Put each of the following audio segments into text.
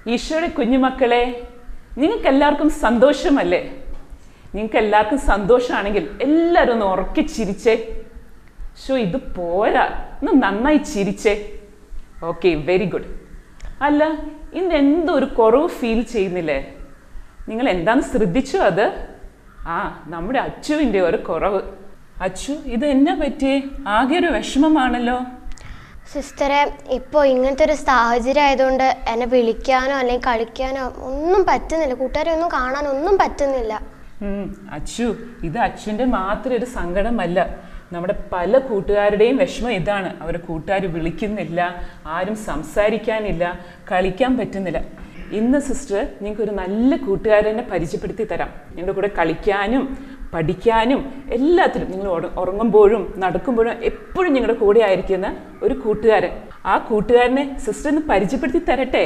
ഈശോയുടെ കുഞ്ഞുമക്കളെ നിങ്ങൾക്ക് എല്ലാവർക്കും സന്തോഷമല്ലേ നിങ്ങൾക്ക് എല്ലാവർക്കും സന്തോഷമാണെങ്കിൽ എല്ലാവരും ഒന്ന് ഉറക്കി ചിരിച്ചേ ഷോ ഇത് പോരാ ഒന്ന് നന്നായി ചിരിച്ചേ ഓക്കെ വെരി ഗുഡ് അല്ല ഇന്ന് എന്തോ ഒരു കുറവ് ഫീൽ ചെയ്യുന്നില്ലേ നിങ്ങൾ എന്താന്ന് ശ്രദ്ധിച്ചോ അത് ആ നമ്മുടെ അച്ചുവിൻ്റെ ഒരു കുറവ് അച്ചു ഇത് എന്നാ പറ്റിയേ ആകെ ഒരു വിഷമമാണല്ലോ സിസ്റ്ററെ ഇപ്പോൾ ഇങ്ങനത്തെ ഒരു സാഹചര്യം ആയതുകൊണ്ട് എന്നെ വിളിക്കാനോ അല്ലെങ്കിൽ കളിക്കാനോ ഒന്നും പറ്റുന്നില്ല കൂട്ടുകാരെ ഒന്നും കാണാനോ ഒന്നും പറ്റുന്നില്ല ഉം, അച്ചു ഇത് അച്ചുവിൻ്റെ മാത്രം ഒരു സങ്കടമല്ല നമ്മുടെ പല കൂട്ടുകാരുടെയും വിഷമം ഇതാണ് അവരെ കൂട്ടുകാർ വിളിക്കുന്നില്ല ആരും സംസാരിക്കാനില്ല കളിക്കാൻ പറ്റുന്നില്ല ഇന്ന് സിസ്റ്റർ നിങ്ങൾക്ക് ഒരു നല്ല കൂട്ടുകാരനെ പരിചയപ്പെടുത്തി തരാം നിങ്ങളുടെ കൂടെ കളിക്കാനും പഠിക്കാനും എല്ലാത്തിലും നിങ്ങൾ ഉറ- ഉറങ്ങുമ്പോഴും നടക്കുമ്പോഴും എപ്പോഴും നിങ്ങളുടെ കൂടെ ആയിരിക്കുന്ന ഒരു കൂട്ടുകാരൻ ആ കൂട്ടുകാരനെ സിസ്റ്റർ ഒന്ന് പരിചയപ്പെടുത്തി തരട്ടെ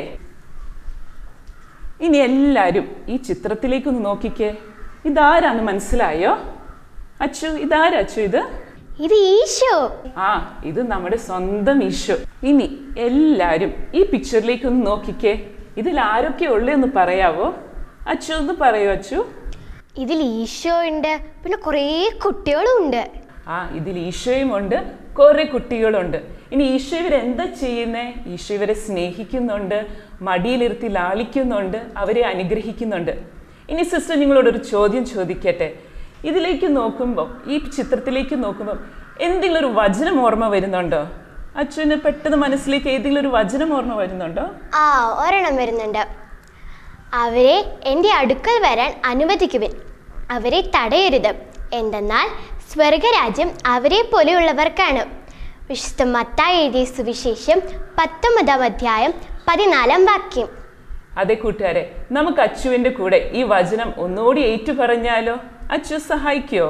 ഇനി എല്ലാവരും ഈ ചിത്രത്തിലേക്കൊന്ന് നോക്കിക്കേ ഇതാരാന്ന് മനസ്സിലായോ അച്ചു ഇതാരാ അച്ചു ഇത് ഇത് ഈശോ ആ ഇത് നമ്മുടെ സ്വന്തം ഈശോ ഇനി എല്ലാവരും ഈ പിക്ചറിലേക്ക് ഒന്ന് നോക്കിക്കേ ഇതിൽ ആരൊക്കെ ഉള്ളതെന്ന് പറയാവോ അച്ചു ഒന്ന് പറയോ അച്ചു ഇതിൽ ഈശോ ഉണ്ട് പിന്നെ കുറേ കുട്ടികളും ഉണ്ട് ആ ഇതിൽ ഈശോയും ഉണ്ട് കുറെ കുട്ടികളുണ്ട് ഇനി ഈശോ ഇവരെന്താ ചെയ്യുന്നേ ഈശോ ഇവരെ സ്നേഹിക്കുന്നുണ്ട് മടിയിലിരുത്തി ലാളിക്കുന്നുണ്ട് അവരെ അനുഗ്രഹിക്കുന്നുണ്ട് ഇനി സിസ്റ്റർ നിങ്ങളോടൊരു ചോദ്യം ചോദിക്കട്ടെ ഇതിലേക്ക് നോക്കുമ്പോൾ ഈ ചിത്രത്തിലേക്ക് നോക്കുമ്പോൾ എന്തെങ്കിലും ഒരു വചനം ഓർമ്മ വരുന്നുണ്ടോ അച്ഛന് പെട്ടെന്ന് മനസ്സിലേക്ക് ഏതെങ്കിലും ഒരു വചനം ഓർമ്മ വരുന്നുണ്ടോ ആ ഒരെണ്ണം വരുന്നുണ്ട് അവരെ എൻ്റെ അടുക്കൽ വരാൻ അനുവദിക്കുവിൻ അവരെ തടയരുത് എന്തെന്നാൽ സ്വർഗരാജ്യം അവരെ പോലെയുള്ളവർക്കാണ് വിശുദ്ധ മത്തായി എഴുതിയ സുവിശേഷം പത്തൊമ്പതാം അധ്യായം പതിനാലാം വാക്യം അതെ കൂട്ടുകാരെ നമുക്ക് അച്ചുവിൻ്റെ കൂടെ ഈ വചനം ഒന്നുകൂടി ഏറ്റു പറഞ്ഞാലോ അച്ചു സഹായിക്കോ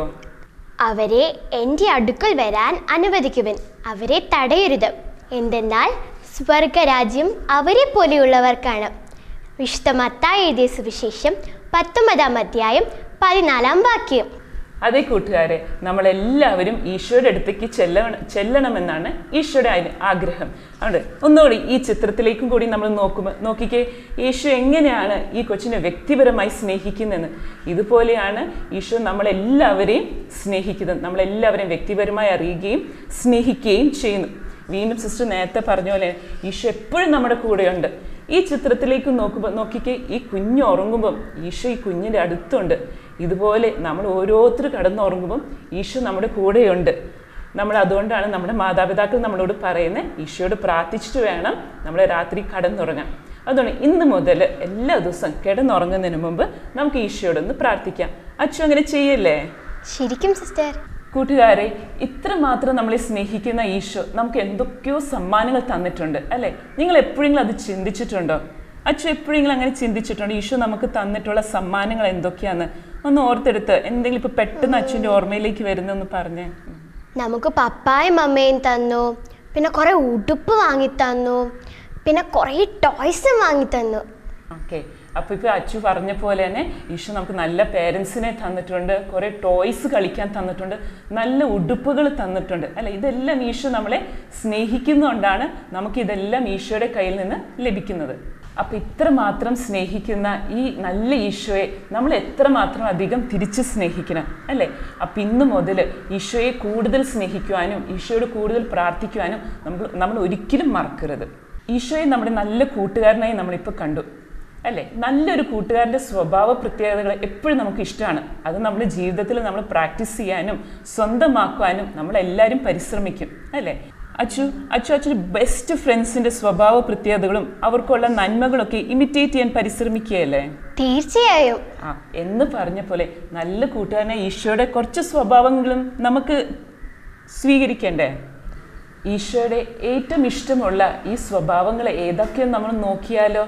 അവരെ എൻ്റെ അടുക്കൽ വരാൻ അനുവദിക്കുവിൻ അവരെ തടയരുത് എന്തെന്നാൽ സ്വർഗരാജ്യം അവരെ പോലെയുള്ളവർക്കാണ് വിശുദ്ധ മത്തായി എഴുതിയ സുവിശേഷം പത്തൊമ്പതാം അധ്യായം പതിനാലാം വാക്യം അതേ കൂട്ടുകാരെ നമ്മളെല്ലാവരും ഈശോയുടെ അടുത്തേക്ക് ചെല്ലണം ചെല്ലണമെന്നാണ് ഈശോയുടെ ആ- ആഗ്രഹം അതുകൊണ്ട് ഒന്നുകൂടി ഈ ചിത്രത്തിലേക്കും കൂടി നമ്മൾ നോക്കുമ്പോൾ നോക്കിക്കേ ഈശോ എങ്ങനെയാണ് ഈ കൊച്ചിനെ വ്യക്തിപരമായി സ്നേഹിക്കുന്നതെന്ന് ഇതുപോലെയാണ് ഈശോ നമ്മളെല്ലാവരെയും സ്നേഹിക്കുന്നത് നമ്മളെല്ലാവരെയും വ്യക്തിപരമായി അറിയുകയും സ്നേഹിക്കുകയും ചെയ്യുന്നു വീണ്ടും സിസ്റ്റർ നേരത്തെ പറഞ്ഞ പോലെ ഈശോ എപ്പോഴും നമ്മുടെ കൂടെയുണ്ട് ഈ ചിത്രത്തിലേക്ക് നോക്കുമ്പോൾ നോക്കിക്കേ ഈ കുഞ്ഞ് ഉറങ്ങുമ്പം ഈശോ ഈ കുഞ്ഞിൻ്റെ അടുത്തുണ്ട് ഇതുപോലെ നമ്മൾ ഓരോരുത്തർ കടന്നുറങ്ങുമ്പം ഈശോ നമ്മുടെ കൂടെയുണ്ട് നമ്മൾ അതുകൊണ്ടാണ് നമ്മുടെ മാതാപിതാക്കൾ നമ്മളോട് പറയുന്നത് ഈശോയോട് പ്രാർത്ഥിച്ചിട്ട് വേണം നമ്മൾ രാത്രി കടന്നുറങ്ങാൻ അതുകൊണ്ട് ഇന്ന് മുതൽ എല്ലാ ദിവസവും കിടന്നുറങ്ങുന്നതിന് മുമ്പ് നമുക്ക് ഈശോയോടൊന്ന് പ്രാർത്ഥിക്കാം അച്ചു അങ്ങനെ ചെയ്യല്ലേ ശരിക്കും സിസ്റ്റർ കൂട്ടുകാരെ ഇത്രമാത്രം നമ്മളെ സ്നേഹിക്കുന്ന ഈശോ നമുക്ക് എന്തൊക്കെയോ സമ്മാനങ്ങൾ തന്നിട്ടുണ്ട് അല്ലേ നിങ്ങൾ എപ്പോഴെങ്കിലും അത് ചിന്തിച്ചിട്ടുണ്ടോ അച്ഛൻ എപ്പോഴെങ്കിലും അങ്ങനെ ചിന്തിച്ചിട്ടുണ്ടോ ഈശോ നമുക്ക് തന്നിട്ടുള്ള സമ്മാനങ്ങൾ എന്തൊക്കെയാന്ന് ഒന്ന് ഓർത്തെടുത്ത് എന്തെങ്കിലും ഇപ്പൊ പെട്ടെന്ന് അച്ഛൻ്റെ ഓർമ്മയിലേക്ക് വരുന്നൊന്ന് പറഞ്ഞേ നമുക്ക് പപ്പായും അമ്മയും തന്നു പിന്നെ കുറേ ഉടുപ്പ് വാങ്ങി തന്നു പിന്നെ കുറേ ടോയ്സും വാങ്ങി തന്നു ഓക്കെ അപ്പോൾ ഇപ്പോൾ അച്ചു പറഞ്ഞ പോലെ തന്നെ ഈശോ നമുക്ക് നല്ല പേരൻസിനെ തന്നിട്ടുണ്ട് കുറേ ടോയ്സ് കളിക്കാൻ തന്നിട്ടുണ്ട് നല്ല ഉടുപ്പുകൾ തന്നിട്ടുണ്ട് അല്ല ഇതെല്ലാം ഈശോ നമ്മളെ സ്നേഹിക്കുന്നതുകൊണ്ടാണ് നമുക്ക് ഇതെല്ലാം ഈശോയുടെ കയ്യിൽ നിന്ന് ലഭിക്കുന്നത് അപ്പോൾ ഇത്രമാത്രം സ്നേഹിക്കുന്ന ഈ നല്ല ഈശോയെ നമ്മൾ എത്രമാത്രം അധികം തിരിച്ച് സ്നേഹിക്കണം അല്ലേ അപ്പം ഇന്ന് മുതൽ ഈശോയെ കൂടുതൽ സ്നേഹിക്കുവാനും ഈശോയോട് കൂടുതൽ പ്രാർത്ഥിക്കുവാനും നമ്മൾ നമ്മൾ ഒരിക്കലും മറക്കരുത് ഈശോയെ നമ്മുടെ നല്ല കൂട്ടുകാരനായി നമ്മളിപ്പോൾ കണ്ടു അല്ലേ നല്ലൊരു കൂട്ടുകാരൻ്റെ സ്വഭാവ പ്രത്യേകതകൾ എപ്പോഴും നമുക്ക് ഇഷ്ടമാണ് അത് നമ്മൾ ജീവിതത്തിൽ നമ്മൾ പ്രാക്ടീസ് ചെയ്യാനും സ്വന്തമാക്കുവാനും നമ്മളെല്ലാവരും പരിശ്രമിക്കും അല്ലേ അച്ചു അച്ചു അച്ചു ബെസ്റ്റ് ഫ്രണ്ട്സിൻ്റെ സ്വഭാവ പ്രത്യേകതകളും അവർക്കുള്ള നന്മകളൊക്കെ ഇമിറ്റേറ്റ് ചെയ്യാൻ പരിശ്രമിക്കുകയല്ലേ തീർച്ചയായും ആ എന്ന് പറഞ്ഞ പോലെ നല്ല കൂട്ടുകാരനെ ഈശോയുടെ കുറച്ച് സ്വഭാവങ്ങളും നമുക്ക് സ്വീകരിക്കണ്ടേ ഈശോയുടെ ഏറ്റവും ഇഷ്ടമുള്ള ഈ സ്വഭാവങ്ങൾ ഏതൊക്കെയെന്ന് നമ്മൾ നോക്കിയാലോ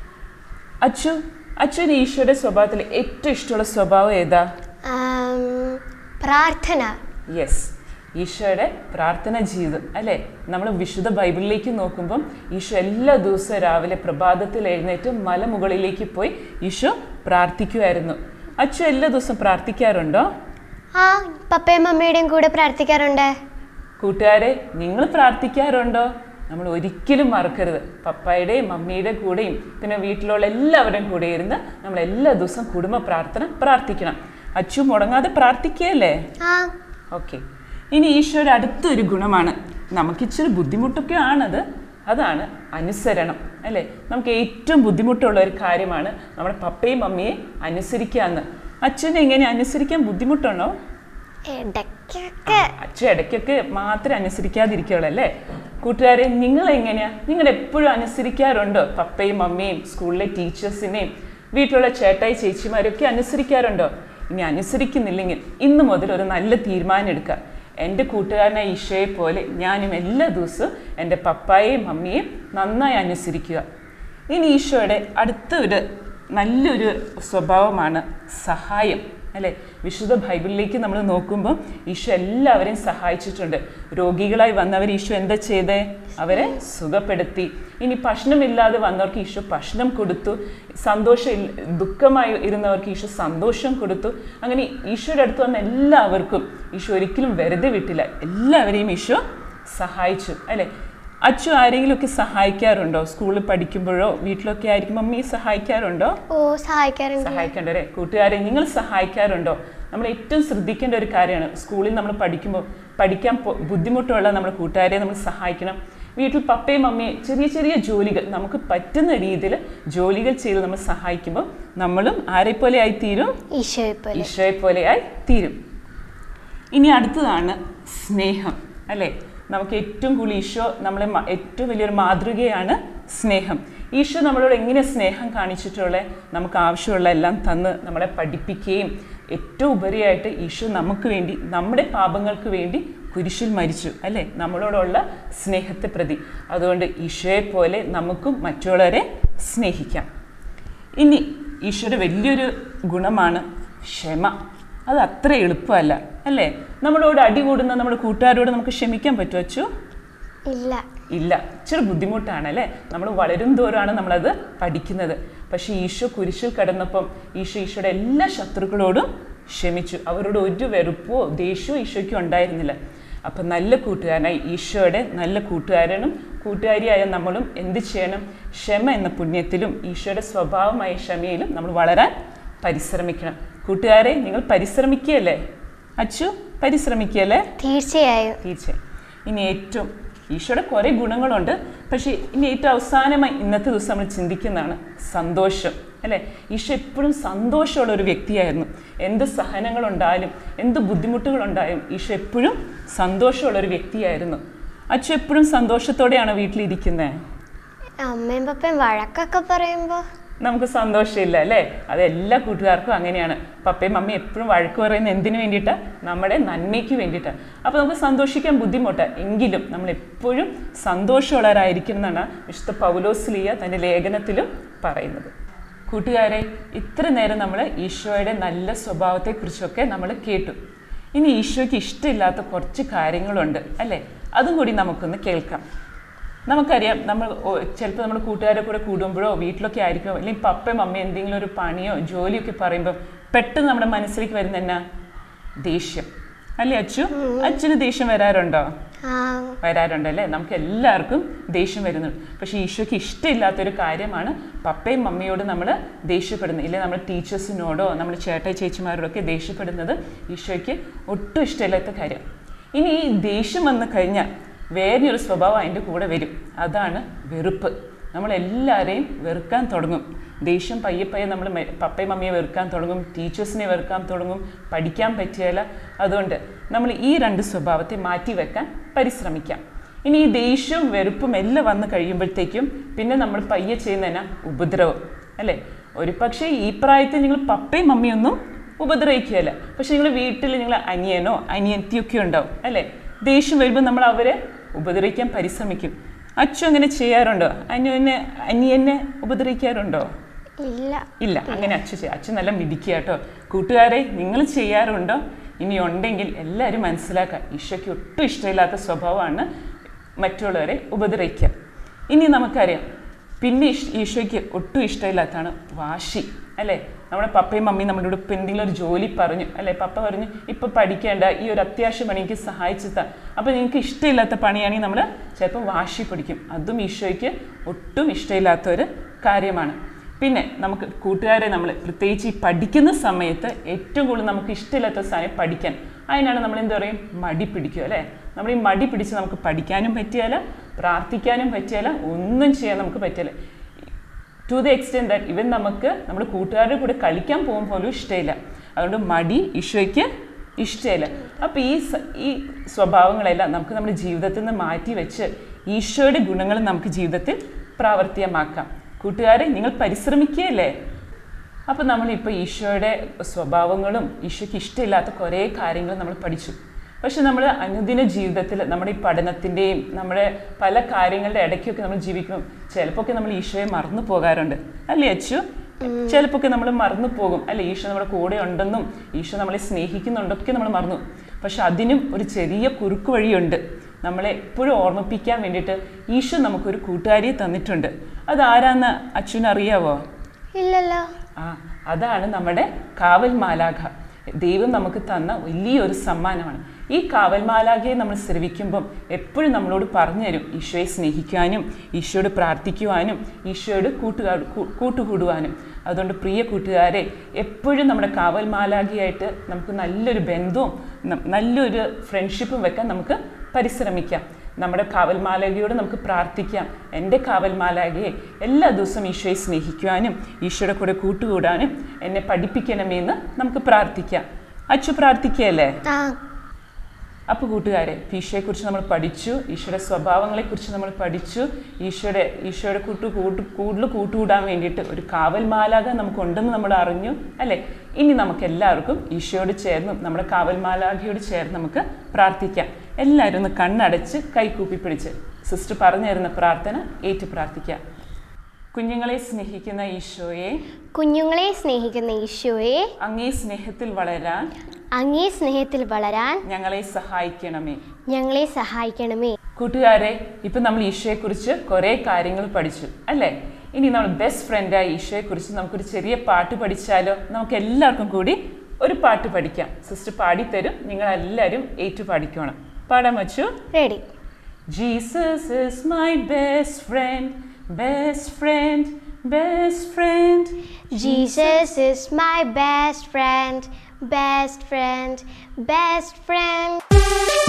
അച്ചു അച്ഛന് ഈശോയുടെ സ്വഭാവത്തിൽ ഏറ്റവും ഇഷ്ടമുള്ള സ്വഭാവം ഏതാ ആം, പ്രാർത്ഥന യെസ് ഈശോയുടെ പ്രാർത്ഥന ജീവിതം അല്ലേ നമ്മൾ വിശുദ്ധ ബൈബിളിലേക്ക് നോക്കുമ്പം ഈശോ എല്ലാ ദിവസവും രാവിലെ പ്രഭാതത്തിൽ എഴുന്നേറ്റ് മലമുകളിലേക്ക് പോയി ഈശോ പ്രാർത്ഥിക്കുമായിരുന്നു അച്ചു എല്ലാ ദിവസവും പ്രാർത്ഥിക്കാറുണ്ടോ ആ പപ്പയും അമ്മയുടെയും കൂടെ പ്രാർത്ഥിക്കാറുണ്ട് കൂട്ടുകാരെ നിങ്ങൾ പ്രാർത്ഥിക്കാറുണ്ടോ നമ്മൾ ഒരിക്കലും മറക്കരുത് പപ്പായുടെയും മമ്മിയുടെയും കൂടെയും പിന്നെ വീട്ടിലുള്ള എല്ലാവരുടെയും കൂടെ ഇരുന്ന് നമ്മൾ എല്ലാ ദിവസവും കുടുംബ പ്രാർത്ഥന പ്രാർത്ഥിക്കണം അച്ചു മുടങ്ങാതെ പ്രാർത്ഥിക്കുകയല്ലേ ആ ഓക്കെ ഇനി ഈശോയുടെ അടുത്തൊരു ഗുണമാണ് നമുക്ക് ഇച്ചിരി ബുദ്ധിമുട്ടൊക്കെ ആണത് അതാണ് അനുസരണം അല്ലേ നമുക്ക് ഏറ്റവും ബുദ്ധിമുട്ടുള്ള ഒരു കാര്യമാണ് നമ്മുടെ പപ്പയും മമ്മിയെ അനുസരിക്കുക എന്ന് അച്ഛനെ എങ്ങനെ അനുസരിക്കാൻ ബുദ്ധിമുട്ടുണ്ടോ ഇടയ്ക്കൊക്കെ അച്ഛൻ ഇടയ്ക്കൊക്കെ മാത്രമേ അനുസരിക്കാതിരിക്കുള്ളൂ അല്ലേ കൂട്ടുകാരെ നിങ്ങൾ എങ്ങനെയാ നിങ്ങൾ എപ്പോഴും അനുസരിക്കാറുണ്ടോ പപ്പയും മമ്മിയും സ്കൂളിലെ ടീച്ചേഴ്സിനെയും വീട്ടിലുള്ള ചേട്ടായി ചേച്ചിമാരൊക്കെ അനുസരിക്കാറുണ്ടോ ഇനി അനുസരിക്കുന്നില്ലെങ്കിൽ ഇന്ന് മുതൽ ഒരു നല്ല തീരുമാനം എടുക്കുക എൻ്റെ കൂട്ടുകാരനായ ഈശോയെ പോലെ ഞാനും എല്ലാ ദിവസവും എൻ്റെ പപ്പായെയും മമ്മിയെയും നന്നായി അനുസരിക്കുക ഇനി ഈശോയുടെ അടുത്ത ഒരു നല്ലൊരു സ്വഭാവമാണ് സഹായം അല്ലേ വിശുദ്ധ ബൈബിളിലേക്ക് നമ്മൾ നോക്കുമ്പോൾ ഈശോ എല്ലാവരെയും സഹായിച്ചിട്ടുണ്ട് രോഗികളായി വന്നവർ ഈശോ എന്താ ചെയ്തേ അവരെ സുഖപ്പെടുത്തി ഇനി ഭക്ഷണമില്ലാതെ വന്നവർക്ക് ഈശോ ഭക്ഷണം കൊടുത്തു സന്തോഷം ഇല്ല- ദുഃഖമായി ഇരുന്നവർക്ക് ഈശോ സന്തോഷം കൊടുത്തു അങ്ങനെ ഈശോയുടെ അടുത്ത് വന്ന എല്ലാവർക്കും ഈശോ ഒരിക്കലും വെറുതെ വിട്ടില്ല എല്ലാവരെയും ഈശോ സഹായിച്ചു അല്ലേ അച്ചു ആരെങ്കിലുമൊക്കെ സഹായിക്കാറുണ്ടോ സ്കൂളിൽ പഠിക്കുമ്പോഴോ വീട്ടിലൊക്കെ ആയിരിക്കും മമ്മി സഹായിക്കാറുണ്ടോ ഓ സഹായിക്കാറുണ്ട് സഹായിക്കേണ്ട അല്ലേ കൂട്ടുകാരെ നിങ്ങൾ സഹായിക്കാറുണ്ടോ നമ്മൾ ഏറ്റവും ശ്രദ്ധിക്കേണ്ട ഒരു കാര്യമാണ് സ്കൂളിൽ നമ്മൾ പഠിക്കുമ്പോൾ പഠിക്കാൻ പൊ- ബുദ്ധിമുട്ടുള്ള നമ്മുടെ കൂട്ടുകാരെ നമ്മൾ സഹായിക്കണം വീട്ടിൽ പപ്പയും മമ്മിയും ചെറിയ ചെറിയ ജോലികൾ നമുക്ക് പറ്റുന്ന രീതിയിൽ ജോലികൾ ചെയ്ത് നമ്മൾ സഹായിക്കുമ്പോൾ നമ്മളും ആരെ പോലെ ആയി തീരും ഈശോയെ പോലെ ഈശോയെ പോലെയായി തീരും ഇനി അടുത്തതാണ് സ്നേഹം അല്ലേ നമുക്ക് ഏറ്റവും കൂടുതൽ ഈശോ നമ്മളെ മ- ഏറ്റവും വലിയൊരു മാതൃകയാണ് സ്നേഹം ഈശോ നമ്മളോട് എങ്ങനെ സ്നേഹം കാണിച്ചിട്ടുള്ളത് നമുക്ക് ആവശ്യമുള്ള എല്ലാം തന്ന് നമ്മളെ പഠിപ്പിക്കുകയും ഏറ്റവും ഉപരിയായിട്ട് ഈശോ നമുക്ക് വേണ്ടി നമ്മുടെ പാപങ്ങൾക്ക് വേണ്ടി കുരിശിൽ മരിച്ചു അല്ലേ നമ്മളോടുള്ള സ്നേഹത്തെ പ്രതി അതുകൊണ്ട് ഈശോയെ പോലെ നമുക്കും മറ്റുള്ളവരെ സ്നേഹിക്കാം ഇനി ഈശോയുടെ വലിയൊരു ഗുണമാണ് ക്ഷമ അത് അത്ര എളുപ്പമല്ല അല്ലേ നമ്മളോട് അടി കൂടുന്ന നമ്മുടെ കൂട്ടുകാരോട് നമുക്ക് ക്ഷമിക്കാൻ പറ്റുമോ അച്ചു ഇല്ല ഇല്ല ഇച്ചിരി ബുദ്ധിമുട്ടാണ് അല്ലേ നമ്മൾ വളരും തോറാണ് നമ്മളത് പഠിക്കുന്നത് പക്ഷേ ഈശോ കുരിശിൽ കിടന്നപ്പം ഈശോ ഈശോയുടെ എല്ലാ ശത്രുക്കളോടും ക്ഷമിച്ചു അവരോട് ഒരു വെറുപ്പോ ദേഷ്യമോ ഈശോയ്ക്ക് ഉണ്ടായിരുന്നില്ല അപ്പം നല്ല കൂട്ടുകാരനായി ഈശോയുടെ നല്ല കൂട്ടുകാരനും കൂട്ടുകാരിയായ നമ്മളും എന്ത് ചെയ്യണം ക്ഷമ എന്ന പുണ്യത്തിലും ഈശോയുടെ സ്വഭാവമായ ക്ഷമയിലും നമ്മൾ വളരാൻ പരിശ്രമിക്കണം കൂട്ടുകാരെ നിങ്ങൾ പരിശ്രമിക്കുകയല്ലേ അച്ചു പരിശ്രമിക്കുകയല്ലേ തീർച്ചയായും തീർച്ചയായും ഇനി ഏറ്റവും ഈശോയുടെ കുറേ ഗുണങ്ങളുണ്ട് പക്ഷേ ഇനി ഏറ്റവും അവസാനമായി ഇന്നത്തെ ദിവസം നമ്മൾ ചിന്തിക്കുന്നതാണ് സന്തോഷം അല്ലേ ഈശോ എപ്പോഴും സന്തോഷമുള്ള ഒരു വ്യക്തിയായിരുന്നു എന്ത് സഹനങ്ങളുണ്ടായാലും എന്ത് ബുദ്ധിമുട്ടുകളുണ്ടായാലും ഈശോ എപ്പോഴും സന്തോഷമുള്ള ഒരു വ്യക്തിയായിരുന്നു അച്ഛൻ എപ്പോഴും സന്തോഷത്തോടെയാണ് വീട്ടിലിരിക്കുന്നത് അമ്മയും പപ്പയും വഴക്കൊക്കെ പറയുമ്പോ നമുക്ക് സന്തോഷമില്ല അല്ലേ അത് എല്ലാ കൂട്ടുകാർക്കും അങ്ങനെയാണ് പപ്പയും മമ്മയും എപ്പോഴും വഴക്ക് പറയുന്നത് എന്തിനു വേണ്ടിയിട്ടാണ് നമ്മുടെ നന്മയ്ക്ക് വേണ്ടിയിട്ടാണ് അപ്പോൾ നമുക്ക് സന്തോഷിക്കാൻ ബുദ്ധിമുട്ടാണ് എങ്കിലും നമ്മൾ എപ്പോഴും സന്തോഷമുള്ളവരായിരിക്കണം എന്നാണ് വിശുദ്ധ പൗലോസ്ലിയ തൻ്റെ ലേഖനത്തിലും പറയുന്നത് കൂട്ടുകാരെ ഇത്ര നേരം നമ്മൾ ഈശോയുടെ നല്ല സ്വഭാവത്തെക്കുറിച്ചൊക്കെ നമ്മൾ കേട്ടു ഇനി ഈശോയ്ക്ക് ഇഷ്ടമില്ലാത്ത കുറച്ച് കാര്യങ്ങളുണ്ട് അല്ലേ അതും കൂടി നമുക്കൊന്ന് കേൾക്കാം നമുക്കറിയാം നമ്മൾ ചിലപ്പോൾ നമ്മൾ കൂട്ടുകാരെ കൂടെ കൂടുമ്പോഴോ വീട്ടിലൊക്കെ ആയിരിക്കുമോ അല്ലെങ്കിൽ പപ്പയും അമ്മയും എന്തെങ്കിലും ഒരു പണിയോ ജോലിയൊക്കെ പറയുമ്പോൾ പെട്ടെന്ന് നമ്മുടെ മനസ്സിലേക്ക് വരുന്ന എന്നാ ദേഷ്യം അല്ലേ അച്ചു അച്ഛന് ദേഷ്യം വരാറുണ്ടോ ആ വരാറുണ്ട് അല്ലേ നമുക്ക് എല്ലാവർക്കും ദേഷ്യം വരുന്നുണ്ട് പക്ഷേ ഈശോയ്ക്ക് ഇഷ്ടമില്ലാത്തൊരു കാര്യമാണ് പപ്പയും മമ്മിയോട് നമ്മൾ ദേഷ്യപ്പെടുന്നത് ഇല്ലേ നമ്മൾ ടീച്ചേഴ്സിനോടോ നമ്മൾ ചേട്ടായി ചേച്ചിമാരോടൊക്കെ ദേഷ്യപ്പെടുന്നത് ഈശോയ്ക്ക് ഒട്ടും ഇഷ്ടമില്ലാത്ത കാര്യം ഇനി ഈ ദേഷ്യം വന്നു കഴിഞ്ഞാൽ വേറെ ഒരു സ്വഭാവം അതിൻ്റെ കൂടെ വരും അതാണ് വെറുപ്പ് നമ്മളെല്ലാവരെയും വെറുക്കാൻ തുടങ്ങും ദേഷ്യം പയ്യെ പയ്യെ നമ്മൾ മെ- പപ്പയും മമ്മിയെ വെറുക്കാൻ തുടങ്ങും ടീച്ചേഴ്സിനെ വെറുക്കാൻ തുടങ്ങും പഠിക്കാൻ പറ്റിയല്ല അതുകൊണ്ട് നമ്മൾ ഈ രണ്ട് സ്വഭാവത്തെ മാറ്റി വെക്കാൻ പരിശ്രമിക്കാം ഇനി ഈ ദേഷ്യവും വെറുപ്പും എല്ലാം വന്നു കഴിയുമ്പോഴത്തേക്കും പിന്നെ നമ്മൾ പയ്യെ ചെയ്യുന്നതിനാ ഉപദ്രവം അല്ലേ ഒരു പക്ഷേ ഈ പ്രായത്തിൽ നിങ്ങൾ പപ്പയും മമ്മിയൊന്നും ഉപദ്രവിക്കുകയല്ല പക്ഷെ നിങ്ങൾ വീട്ടിൽ നിങ്ങൾ അനിയനോ അനിയത്തിയൊക്കെ ഉണ്ടാവും അല്ലേ ദേഷ്യം വരുമ്പോൾ നമ്മൾ അവരെ ഉപദ്രവിക്കാൻ പരിശ്രമിക്കും അച്ഛൻ അങ്ങനെ ചെയ്യാറുണ്ടോ അനിയനെ അനിയനെ ഉപദ്രവിക്കാറുണ്ടോ ഇല്ല ഇല്ല അങ്ങനെ അച്ഛൻ ചെയ്യും അച്ഛൻ നല്ല മിടിക്കുക കേട്ടോ കൂട്ടുകാരെ നിങ്ങൾ ചെയ്യാറുണ്ടോ ഇനി ഉണ്ടെങ്കിൽ എല്ലാവരും മനസ്സിലാക്കുക ഈശോയ്ക്ക് ഒട്ടും ഇഷ്ടമില്ലാത്ത സ്വഭാവമാണ് മറ്റുള്ളവരെ ഉപദ്രവിക്കുക ഇനി നമുക്കറിയാം പിന്നെ ഈശ്- ഈശോയ്ക്ക് ഒട്ടും ഇഷ്ടമില്ലാത്തതാണ് വാശി അല്ലേ നമ്മുടെ പപ്പയും മമ്മിയും നമ്മുടെ കൂടെ ഇപ്പം എന്തെങ്കിലും ഒരു ജോലി പറഞ്ഞു അല്ലേ പപ്പ പറഞ്ഞു ഇപ്പം പഠിക്കേണ്ട ഈ ഒരു അത്യാവശ്യ പണി എനിക്ക് സഹായിച്ചു താ അപ്പോൾ നിങ്ങൾക്ക് ഇഷ്ടമില്ലാത്ത പണിയാണെങ്കിൽ നമ്മൾ ചിലപ്പം വാശി പിടിക്കും അതും ഈശോയ്ക്ക് ഒട്ടും ഇഷ്ടമില്ലാത്ത ഒരു കാര്യമാണ് പിന്നെ നമുക്ക് കൂട്ടുകാരെ നമ്മൾ പ്രത്യേകിച്ച് ഈ പഠിക്കുന്ന സമയത്ത് ഏറ്റവും കൂടുതൽ നമുക്ക് ഇഷ്ടമില്ലാത്ത സാധനം പഠിക്കാൻ അതിനാണ് നമ്മൾ എന്താ പറയും മടി പിടിക്കുക അല്ലേ നമ്മൾ ഈ മടി പിടിച്ച് നമുക്ക് പഠിക്കാനും പറ്റിയാല പ്രാർത്ഥിക്കാനും പറ്റിയാല ഒന്നും ചെയ്യാൻ നമുക്ക് പറ്റില്ല ടു ദ എക്സ്റ്റെൻറ്റ് ദാറ്റ് ഇവൻ നമുക്ക് നമ്മുടെ കൂട്ടുകാരുടെ കൂടെ കളിക്കാൻ പോകുമ്പോൾ പോലും ഇഷ്ടമില്ല അതുകൊണ്ട് മടി ഈശോയ്ക്ക് ഇഷ്ടമില്ല അപ്പോൾ ഈ സ- ഈ സ്വഭാവങ്ങളെല്ലാം നമുക്ക് നമ്മുടെ ജീവിതത്തിൽ നിന്ന് മാറ്റി വെച്ച് ഈശോയുടെ ഗുണങ്ങൾ നമുക്ക് ജീവിതത്തിൽ പ്രാവർത്തികമാക്കാം കൂട്ടുകാരെ നിങ്ങൾ പരിശ്രമിക്കുകയല്ലേ അപ്പോൾ നമ്മളിപ്പോൾ ഈശോയുടെ സ്വഭാവങ്ങളും ഈശോയ്ക്ക് ഇഷ്ടമില്ലാത്ത കുറേ കാര്യങ്ങൾ നമ്മൾ പഠിച്ചു പക്ഷെ നമ്മൾ അനുദിന ജീവിതത്തിൽ നമ്മുടെ ഈ പഠനത്തിൻ്റെയും നമ്മുടെ പല കാര്യങ്ങളുടെ ഇടയ്ക്കൊക്കെ നമ്മൾ ജീവിക്കും ചിലപ്പോൾ ഒക്കെ നമ്മൾ ഈശോയെ മറന്നു പോകാറുണ്ട് അല്ലേ അച്ചു ചിലപ്പോൾ ഒക്കെ നമ്മൾ മറന്നു പോകും അല്ലെ ഈശോ നമ്മുടെ കൂടെ ഉണ്ടെന്നും ഈശോ നമ്മളെ സ്നേഹിക്കുന്നുണ്ടൊക്കെ നമ്മൾ മറന്നു പക്ഷെ അതിനും ഒരു ചെറിയ കുറുക്ക് വഴിയുണ്ട് നമ്മളെ എപ്പോഴും ഓർമ്മിപ്പിക്കാൻ വേണ്ടിയിട്ട് ഈശോ നമുക്കൊരു കൂട്ടുകാരിയെ തന്നിട്ടുണ്ട് അതാരാന്ന് അച്ഛന് അറിയാവോ ഇല്ലല്ലോ ആ അതാണ് നമ്മുടെ കാവൽ മാലാഖ ദൈവം നമുക്ക് തന്ന വലിയൊരു സമ്മാനമാണ് ഈ കാവൽ മാലാഖയെ നമ്മൾ ശ്രവിക്കുമ്പം എപ്പോഴും നമ്മളോട് പറഞ്ഞു തരും ഈശോയെ സ്നേഹിക്കാനും ഈശോയോട് പ്രാർത്ഥിക്കുവാനും ഈശോയോട് കൂട്ടുകാർ കൂ- കൂട്ടുകൂടുവാനും അതുകൊണ്ട് പ്രിയ കൂട്ടുകാരെ എപ്പോഴും നമ്മുടെ കാവൽ മാലാഖയായിട്ട് നമുക്ക് നല്ലൊരു ബന്ധവും ന- നല്ലൊരു ഫ്രണ്ട്ഷിപ്പും വെക്കാൻ നമുക്ക് പരിശ്രമിക്കാം നമ്മുടെ കാവൽ മാലാഖയോട് നമുക്ക് പ്രാർത്ഥിക്കാം എൻ്റെ കാവൽ മാലാഖയെ എല്ലാ ദിവസവും ഈശോയെ സ്നേഹിക്കുവാനും ഈശോയുടെ കൂടെ കൂട്ടുകൂടാനും എന്നെ പഠിപ്പിക്കണമേ എന്ന് നമുക്ക് പ്രാർത്ഥിക്കാം അച്ചു പ്രാർത്ഥിക്കുകയല്ലേ ആ അപ്പോൾ കൂട്ടുകാരെ ഈശോയെക്കുറിച്ച് നമ്മൾ പഠിച്ചു ഈശോയുടെ സ്വഭാവങ്ങളെക്കുറിച്ച് നമ്മൾ പഠിച്ചു ഈശോയുടെ ഈശോയുടെ കൂട്ട് കൂട്ട് കൂടുതൽ കൂട്ടുകൂടാൻ വേണ്ടിയിട്ട് ഒരു കാവൽ മാലാക നമുക്കുണ്ടെന്ന് നമ്മൾ അറിഞ്ഞു അല്ലേ ഇനി നമുക്ക് എല്ലാവർക്കും ഈശോയോട് ചേർന്നും നമ്മുടെ കാവൽ മാലാഖയോട് ചേർന്ന് നമുക്ക് പ്രാർത്ഥിക്കാം എല്ലാവരും ഒന്ന് കണ്ണടച്ച് കൈകൂപ്പി പിടിച്ച് സിസ്റ്റർ പറഞ്ഞു തരുന്ന പ്രാർത്ഥന ഏറ്റു പ്രാർത്ഥിക്കാം കുഞ്ഞുങ്ങളെ സ്നേഹിക്കുന്ന ഈശോയെ കുഞ്ഞുങ്ങളെ സ്നേഹിക്കുന്ന ഈശോയെ അങ്ങേ സ്നേഹത്തിൽ വളരാൻ അങ്ങേ സ്നേഹത്തിൽ വളരാൻ ഞങ്ങളെ സഹായിക്കണമേ ഞങ്ങളെ സഹായിക്കണമേ കൂട്ടുകാരെ ഇപ്പം നമ്മൾ ഈശോയെക്കുറിച്ച് കുറേ കാര്യങ്ങൾ പഠിച്ചു അല്ലേ ഇനി നമ്മൾ ബെസ്റ്റ് ഫ്രണ്ടായ ഈശോയെക്കുറിച്ച് നമുക്കൊരു ചെറിയ പാട്ട് പഠിച്ചാലോ നമുക്ക് എല്ലാവർക്കും കൂടി ഒരു പാട്ട് പഠിക്കാം സിസ്റ്റർ പാടിത്തരും നിങ്ങൾ എല്ലാവരും ഏറ്റു പാടിക്കണം പാടാൻ വച്ചു ready Jesus is my best friend, best friend, best friend. Jesus is my best friend, best friend, best friend.